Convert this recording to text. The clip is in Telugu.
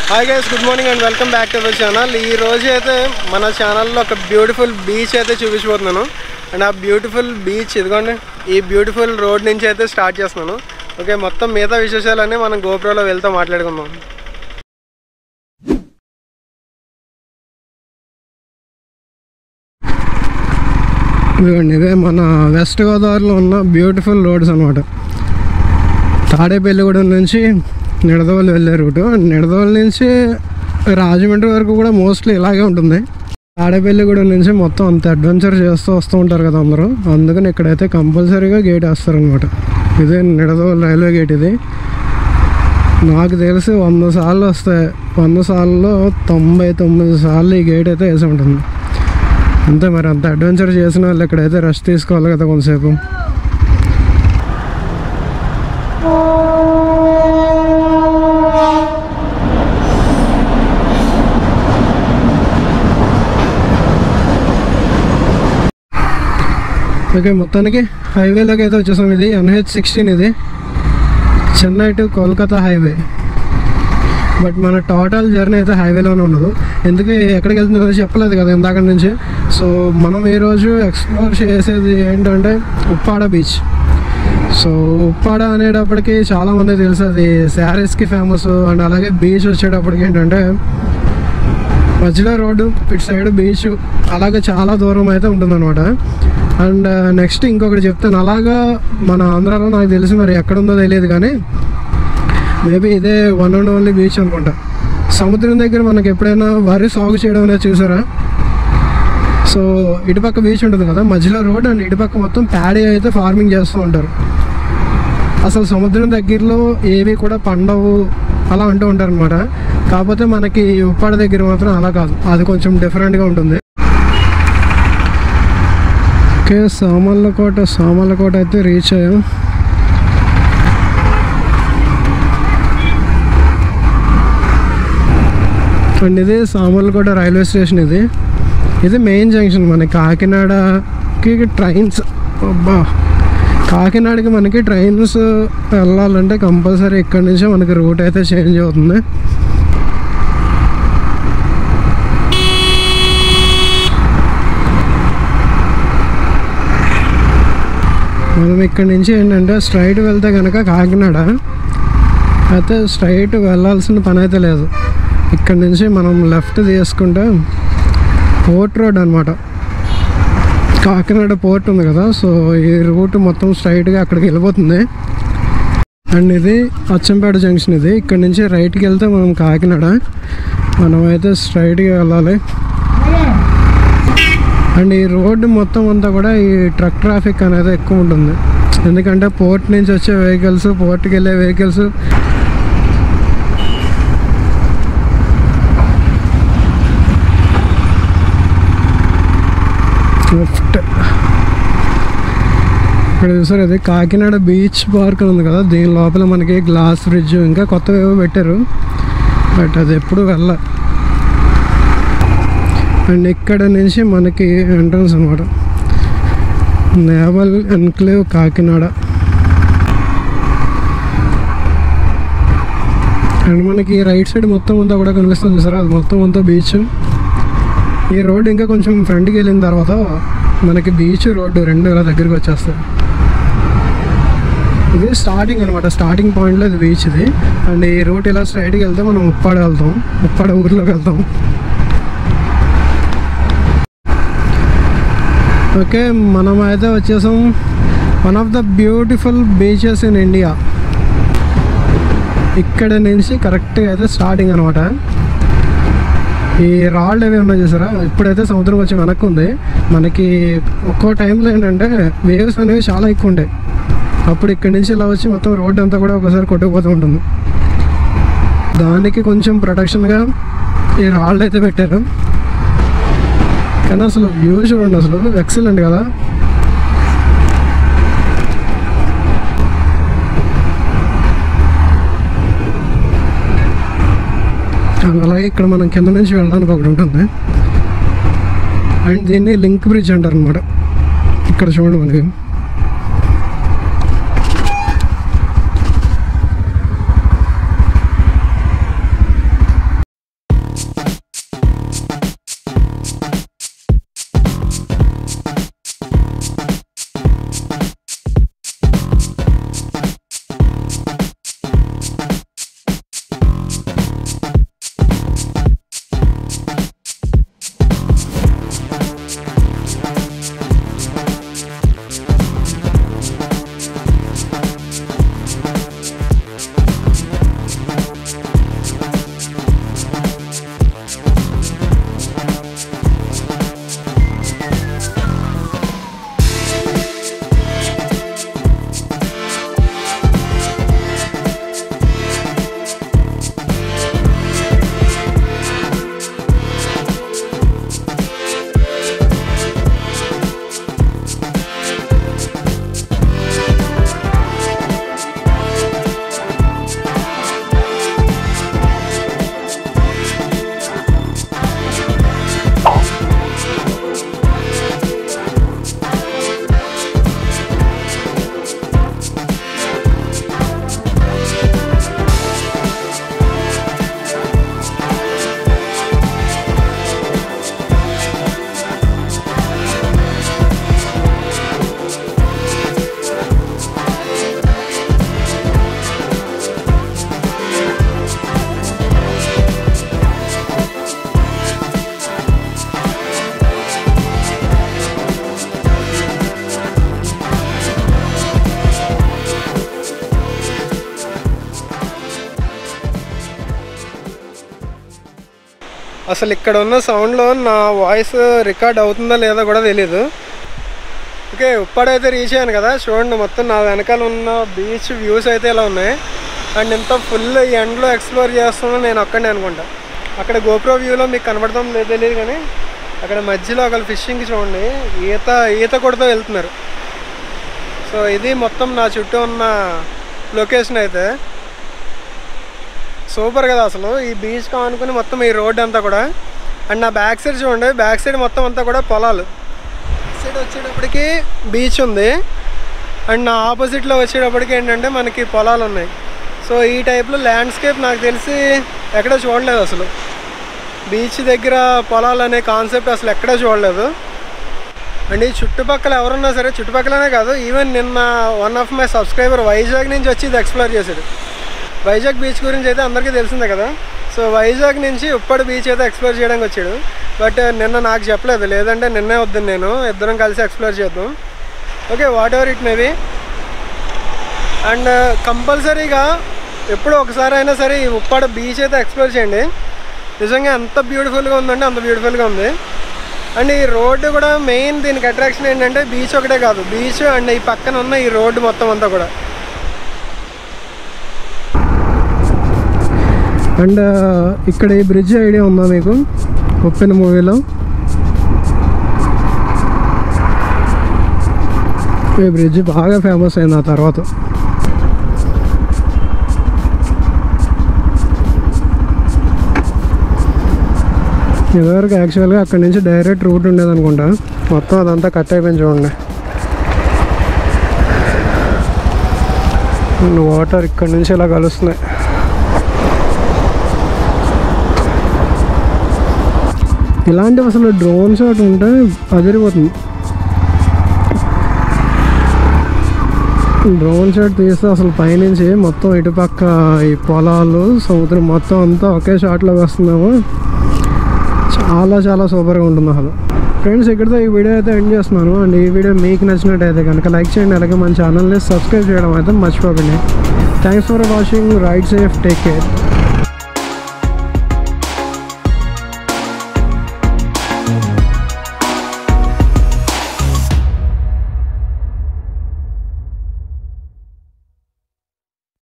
hi guys good morning and welcome back to our channel ఈ రోజు అయితే మన ఛానల్లో ఒక బ్యూటిఫుల్ బీచ్ అయితే చూపించబోతున్నాను అండ్ ఆ బ్యూటిఫుల్ బీచ్ ఇదిగోండి ఈ బ్యూటిఫుల్ రోడ్ నుంచి అయితే స్టార్ట్ చేస్తున్నాను ఓకే మొత్తం మిగతా విశేషాలన్నీ మనం గోప్రోలో వెళ్తూ మాట్లాడుకుందాం ఇదిగోండి ఇవే మన వెస్ట్ గోదావరిలో ఉన్న బ్యూటిఫుల్ రోడ్స్ అనమాట తాడేపల్లిగూడెం నుంచి నిడదవోలు వెళ్ళే రూటు నిడదవోలు నుంచి రాజమండ్రి వరకు కూడా మోస్ట్లీ ఇలాగే ఉంటుంది తాడేపల్లిగూడెం నుంచి మొత్తం అంత అడ్వెంచర్ చేస్తూ వస్తూ ఉంటారు కదా అందరూ అందుకని ఇక్కడైతే కంపల్సరీగా గేట్ వేస్తారనమాట ఇదే నిడదవోలు రైల్వే గేట్ ఇది నాకు తెలిసి వంద సార్లు వస్తాయి వంద సార్లు తొంభై తొమ్మిది సార్లు ఈ గేట్ అయితే వేసి ఉంటుంది అంతే మరి అంత అడ్వెంచర్ చేసిన వాళ్ళు ఇక్కడైతే రెస్ట్ తీసుకోవాలి కదా కొంతసేపు ఓకే మొత్తానికి హైవేలోకి అయితే వచ్చేసాం ఇది ఎన్హెచ్ సిక్స్టీన్ ఇది Chennai to Kolkata highway but మన టోటల్ జర్నీ అయితే హైవేలోనే ఉండదు ఎందుకు ఎక్కడికి వెళ్తుందో చెప్పలేదు కదా ఇందాక నుంచి సో మనం ఈరోజు ఎక్స్ప్లోర్ చేసేది ఏంటంటే ఉప్పాడ బీచ్ సో ఉప్పాడ అనేటప్పటికి చాలామంది తెలుసు అది శారీస్కి ఫేమస్ అండ్ అలాగే బీచ్ వచ్చేటప్పటికి ఏంటంటే మధ్యలో రోడ్డు ఇటు సైడ్ బీచ్ అలాగే చాలా దూరం అయితే ఉంటుందన్నమాట అండ్ నెక్స్ట్ ఇంకొకటి చెప్తాను అలాగా మన ఆంధ్రాలో నాకు తెలిసి మరి ఎక్కడుందో తెలియదు కానీ మేబీ ఇదే వన్ అండ్ ఓన్లీ బీచ్ అనుకుంటా సముద్రం దగ్గర మనకి ఎప్పుడైనా వరి సాగు చేయడం అనేది చూసారా సో ఇటుపక్క బీచ్ ఉంటుంది కదా మధ్యలో రోడ్ అండ్ ఇటుపక్క మొత్తం ప్యాడీ అయితే ఫార్మింగ్ చేస్తూ ఉంటారు అసలు సముద్రం దగ్గరలో ఏవి కూడా పండవు అలా అంటూ ఉంటారు అనమాట కాకపోతే మనకి ఉప్పాడ దగ్గర మాత్రం అలా కాదు అది కొంచెం డిఫరెంట్గా ఉంటుంది ఓకే సామర్లకోట సామర్లకోట అయితే రీచ్ అయ్యాం అండ్ ఇది సామర్లకోట రైల్వే స్టేషన్ ఇది ఇది మెయిన్ జంక్షన్ మనకి కాకినాడకి ట్రైన్స్ అబ్బా కాకినాడకి మనకి ట్రైన్స్ వెళ్ళాలంటే కంపల్సరీ ఇక్కడి నుంచే మనకి రూట్ అయితే చేంజ్ అవుతుంది మనం ఇక్కడి నుంచి ఏంటంటే స్ట్రైట్ వెళ్తే కనుక కాకినాడ అయితే స్ట్రైట్ వెళ్ళాల్సిన పని అయితే లేదు ఇక్కడి నుంచి మనం లెఫ్ట్ తీసుకుంటే పోర్ట్ రోడ్ అనమాట కాకినాడ పోర్ట్ ఉంది కదా సో ఈ రూట్ మొత్తం స్ట్రైట్గా అక్కడికి వెళ్ళిపోతుంది అండ్ ఇది అచ్చంపేట జంక్షన్ ఇది ఇక్కడ నుంచి రైట్కి వెళ్తే మనం కాకినాడ మనం అయితే స్ట్రైట్గా వెళ్ళాలి అండ్ ఈ రోడ్డు మొత్తం అంతా కూడా ఈ ట్రక్ ట్రాఫిక్ అనేది ఎక్కువ ఉంటుంది ఎందుకంటే పోర్ట్ నుంచి వచ్చే వెహికల్స్ పోర్ట్కి వెళ్ళే వెహికల్స్ లెఫ్ట్ ఇక్కడ చూసారు అది కాకినాడ బీచ్ పార్క్ అని ఉంది కదా దీని లోపల మనకి గ్లాస్ ఫ్రిడ్జ్ ఇంకా కొత్తగా ఏవో పెట్టారు బట్ అది ఎప్పుడు వెళ్ళ అండ్ ఇక్కడ నుంచి మనకి ఎంట్రన్స్ అనమాట నేవల్ ఎన్క్లేవ్ కాకినాడ అండ్ మనకి రైట్ సైడ్ మొత్తం అంతా కూడా కనిపిస్తుంది సార్ అది మొత్తం అంతా బీచ్ ఈ రోడ్ ఇంకా కొంచెం ఫ్రంట్కి వెళ్ళిన తర్వాత మనకి బీచ్ రోడ్డు రెండు ఇలా దగ్గరికి వచ్చేస్తాయి ఇది స్టార్టింగ్ అనమాట స్టార్టింగ్ పాయింట్లో ఇది బీచ్ ఇది అండ్ ఈ రూట్ ఇలా స్ట్రైట్కి వెళ్తే మనం ఉప్పాడ వెళ్తాం ఉప్పాడ ఊర్లోకి వెళ్తాం ఓకే మనం అయితే వచ్చేసాం one of the beautiful beaches in India ఇక్కడ నుంచి కరెక్ట్గా అయితే స్టార్టింగ్ అనమాట ఈ రాళ్ళు అవి ఉన్నాయి చూసారా ఇప్పుడైతే సముద్రం వచ్చి వెనక్కి ఉంది మనకి ఒక్కో టైంలో ఏంటంటే వేవ్స్ అనేవి చాలా ఎక్కువ ఉంటాయి అప్పుడు ఇక్కడి నుంచి ఇలా వచ్చి మొత్తం రోడ్ అంతా కూడా ఒకసారి కొట్టుకుపోతూ ఉంటుంది దానికి కొంచెం ప్రొటెక్షన్గా ఈ రాళ్ళు అయితే పెట్టారు కానీ అసలు వ్యూ చూడండి అసలు ఎక్సలెంట్ కదా అలాగే ఇక్కడ మనం కింద నుంచి వెళ్ళడానికి ఒకటి ఉంటుంది అండ్ దీన్ని లింక్ బ్రిడ్జ్ అంటారు అనమాట ఇక్కడ చూడండి మనకి అసలు ఇక్కడ ఉన్న సౌండ్లో నా వాయిస్ రికార్డ్ అవుతుందో లేదో కూడా తెలియదు ఓకే ఉప్పాడైతే రీచ్ అయ్యాను కదా చూడండి మొత్తం నా వెనకాల ఉన్న బీచ్ వ్యూస్ అయితే ఇలా ఉన్నాయి అండ్ ఇంత ఫుల్ ఎండ్లో ఎక్స్ప్లోర్ చేస్తున్నా నేను ఒక్కడే అనుకుంటా అక్కడ గోప్రో వ్యూలో మీకు కనబడతాం లేదు తెలియదు కానీ అక్కడ మధ్యలో ఒకళ్ళు ఫిషింగ్కి చూడండి ఈత ఈత కొడుతూ వెళ్తున్నారు సో ఇది మొత్తం నా చుట్టూ ఉన్న లొకేషన్ అయితే సూపర్ కదా అసలు ఈ బీచ్ కానుకుని మొత్తం ఈ రోడ్ అంతా కూడా అండ్ నా బ్యాక్ సైడ్ చూడండి బ్యాక్ సైడ్ మొత్తం అంతా కూడా పొలాలు సైడ్ వచ్చేటప్పటికి బీచ్ ఉంది అండ్ నా ఆపోజిట్లో వచ్చేటప్పటికి ఏంటంటే మనకి పొలాలు ఉన్నాయి సో ఈ టైప్లో ల్యాండ్స్కేప్ నాకు తెలిసి ఎక్కడ చూడలేదు అసలు బీచ్ దగ్గర పొలాలు అనే కాన్సెప్ట్ అసలు ఎక్కడా చూడలేదు అండ్ ఈ చుట్టుపక్కల ఎవరున్నా సరే చుట్టుపక్కలనే కాదు ఈవెన్ నిన్న one of my subscriber Vizag నుంచి వచ్చి ఇది ఎక్స్ప్లోర్ చేశాడు వైజాగ్ బీచ్ గురించి అయితే అందరికీ తెలిసిందే కదా సో వైజాగ్ నుంచి ఉప్పడి బీచ్ అయితే ఎక్స్ప్లోర్ చేయడానికి వచ్చాడు బట్ నిన్న నాకు చెప్పలేదు లేదంటే నిన్నే వద్దు నేను ఇద్దరం కలిసి ఎక్స్ప్లోర్ చేద్దాం okay whatever it maybe and కంపల్సరీగా ఎప్పుడో ఒకసారి అయినా సరే ఈ ఉప్పాడ బీచ్ అయితే ఎక్స్ప్లోర్ చేయండి నిజంగా ఎంత బ్యూటిఫుల్గా ఉందంటే అంత బ్యూటిఫుల్గా ఉంది అండ్ ఈ రోడ్డు కూడా మెయిన్ దీనికి అట్రాక్షన్ ఏంటంటే బీచ్ ఒకటే కాదు బీచ్ అండ్ ఈ పక్కన ఉన్న ఈ రోడ్డు మొత్తం అంతా కూడా అండ్ ఇక్కడ ఈ బ్రిడ్జ్ ఐడియా ఉందా మీకు ఉప్పెన మూవీలో ఈ బ్రిడ్జ్ బాగా ఫేమస్ అయింది ఆ తర్వాత ఇదివరకు యాక్చువల్గా అక్కడ నుంచి డైరెక్ట్ రూట్ ఉండేది అనుకుంటా మొత్తం అదంతా కట్ అయిపోయింది చూడండి వాటర్ ఇక్కడ నుంచి ఇలా కలుస్తున్నాయి ఇలాంటివి అసలు డ్రోన్ షాట్ ఉంటే అదిరిపోతుంది డ్రోన్ షాట్ తీస్తే అసలు పైనుంచి మొత్తం ఇటుపక్క ఈ పొలాలు సముద్రం మొత్తం అంతా ఒకే షాట్లో వస్తున్నాము చాలా చాలా సూపర్గా ఉంటుంది అసలు ఫ్రెండ్స్ ఇక్కడితో ఈ వీడియో అయితే ఎండ్ చేస్తున్నాను అండ్ ఈ వీడియో మీకు నచ్చినట్టయితే కనుక లైక్ చేయండి అలాగే మన ఛానల్ని సబ్స్క్రైబ్ చేయడం అయితే మర్చిపోకండి thanks for watching ride safe take care